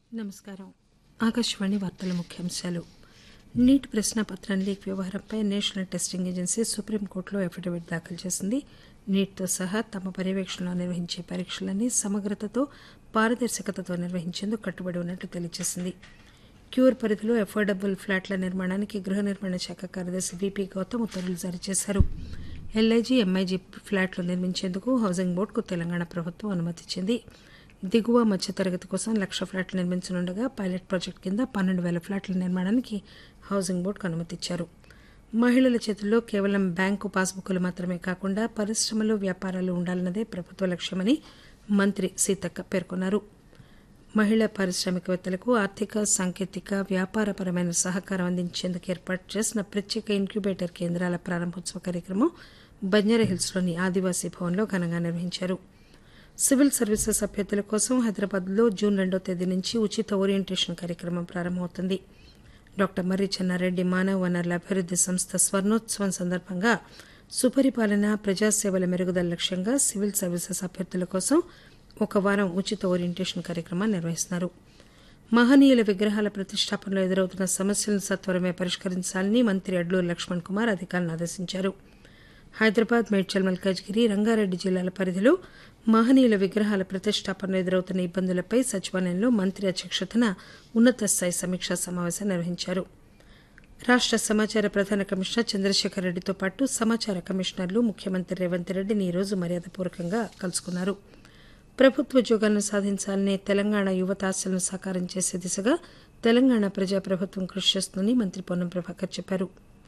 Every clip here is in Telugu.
నమస్కారం ఆకాశవాణి వార్తల ముఖ్యాంశాలు నీట్ ప్రశ్నాపత్రం లీక్ వ్యవహారంపై నేషనల్ టెస్టింగ్ ఏజెన్సీ సుప్రీంకోర్టులో అఫిడవిట్ దాఖలు చేసింది నీట్తో సహా తమ పర్యవేక్షణలో నిర్వహించే పరీక్షలన్నీ సమగ్రతతో పారదర్శకతతో నిర్వహించేందుకు కట్టుబడి ఉన్నట్లు తెలియజేసింది క్యూర్ పరిధిలో అఫోర్డబుల్ ఫ్లాట్ల నిర్మాణానికి గృహ నిర్మాణ శాఖ కార్యదర్శి బీపీ గౌతమ్ ఉత్తర్వులు జారీ చేశారు ఎల్ఐజీ ఎంఐజీ ఫ్లాట్లు నిర్మించేందుకు హౌసింగ్ బోర్డుకు తెలంగాణ ప్రభుత్వం అనుమతిచ్చింది దిగువ మధ్యతరగతి కోసం లక్ష ఫ్లాట్లు నిర్మించనుండగా పైలట్ ప్రాజెక్టు కింద పన్నెండు వేల ఫ్లాట్ల నిర్మాణానికి హౌసింగ్ బోర్డుకు అనుమతిచ్చారు మహిళల చేతుల్లో కేవలం బ్యాంకు పాస్బుక్లు మాత్రమే కాకుండా పరిశ్రమలు వ్యాపారాలు ఉండాలన్నదే ప్రభుత్వ లక్ష్యమని మంత్రి సీతక్క పేర్కొన్నారు మహిళా పారిశ్రామికవేత్తలకు ఆర్థిక సాంకేతిక వ్యాపారపరమైన సహకారం అందించేందుకు ఏర్పాటు చేసిన ప్రత్యేక ఇంక్యుబేటర్ కేంద్రాల ప్రారంభోత్సవ కార్యక్రమం బంజారాహిల్స్లోని ఆదివాసీ భవన్లో ఘనంగా నిర్వహించారు సివిల్ సర్వీసెస్ అభ్యర్థుల కోసం హైదరాబాద్లో జూన్ రెండో తేదీ నుంచి ఉచిత ఓరియంటేషన్ కార్యక్రమం ప్రారంభమవుతుంది డాక్టర్ మర్రి చెన్నారెడ్డి మానవ వనరుల అభివృద్ది సంస్థ స్వర్ణోత్సవం సందర్భంగా సుపరిపాలన ప్రజాసేవల మెరుగుదల లక్ష్యంగా సివిల్ సర్వీసెస్ అభ్యర్థుల కోసం ఒక వారం ఉచిత ఓరియంటేషన్ కార్యక్రమాన్ని నిర్వహిస్తున్నారు మహనీయుల విగ్రహాల ప్రతిష్టాపనలో ఎదురవుతున్న సమస్యలను సత్వరమే పరిష్కరించాలని మంత్రి అడ్లూరు లక్ష్మణ్ కుమార్ అధికారులను ఆదేశించారు హైదరాబాద్ మేడ్చల్ మల్కాజ్గిరి రంగారెడ్డి జిల్లాల పరిధిలో మహనీయుల విగ్రహాల ప్రతిష్టాపనలో ఎదురవుతున్న ఇబ్బందులపై సచివాలయంలో మంత్రి అధ్యక్షతన ఉన్నత స్థాయి సమీక్షా సమావేశం నిర్వహించారు రాష్ట సమాచార ప్రధాన కమిషనర్ చంద్రశేఖర్ రెడ్డితో పాటు సమాచార కమిషనర్లు ముఖ్యమంత్రి రేవంత్ రెడ్డిని ఈరోజు మర్యాదపూర్వకంగా కలుసుకున్నారు ప్రభుత్వోద్యోగాలను సాధించాలనే తెలంగాణ యువత ఆశలను సాకారం చేసే దిశగా తెలంగాణ ప్రజాప్రభుత్వం కృషి చేస్తుందని మంత్రి పొన్నం ప్రభాకర్ చెప్పారు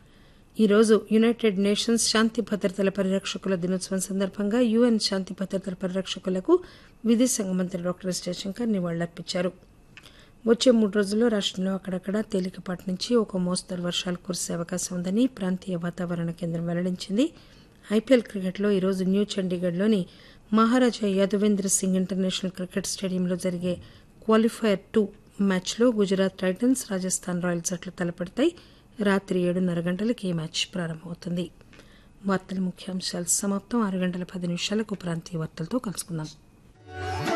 ఈరోజు యునైటెడ్ నేషన్స్ శాంతి భద్రతల పరిరక్షకుల దినోత్సవం సందర్భంగా యుఎన్ శాంతి భద్రతల పరిరక్షకులకు విదేశాంగ మంత్రి డాక్టర్ ఎస్ జయశంకర్ నివాళులర్పించారు వచ్చే మూడు రోజుల్లో రాష్టంలో అక్కడక్కడ తేలికపాటి నుంచి ఒక మోస్తరు వర్షాలు కురిసే అవకాశం ఉందని ప్రాంతీయ వాతావరణ కేంద్రం వెల్లడించింది ఐపీఎల్ క్రికెట్లో ఈరోజు న్యూ చండీగఢ్లోని మహారాజా యాదవేంద్ర సింగ్ ఇంటర్నేషనల్ క్రికెట్ స్టేడియంలో జరిగే క్వాలిఫైయర్ టూ మ్యాచ్లో గుజరాత్ టైటన్స్ రాజస్థాన్ రాయల్స్ జట్లు తలపడతాయి రాత్రి ఏడున్నర గంటలకు ఈ మ్యాచ్ ప్రారంభమవుతుంది వార్తల ముఖ్యాంశాలు సమాప్తం ఆరు గంటల పది నిమిషాలకు ప్రాంతీయ వార్తలతో కలుసుకుందాం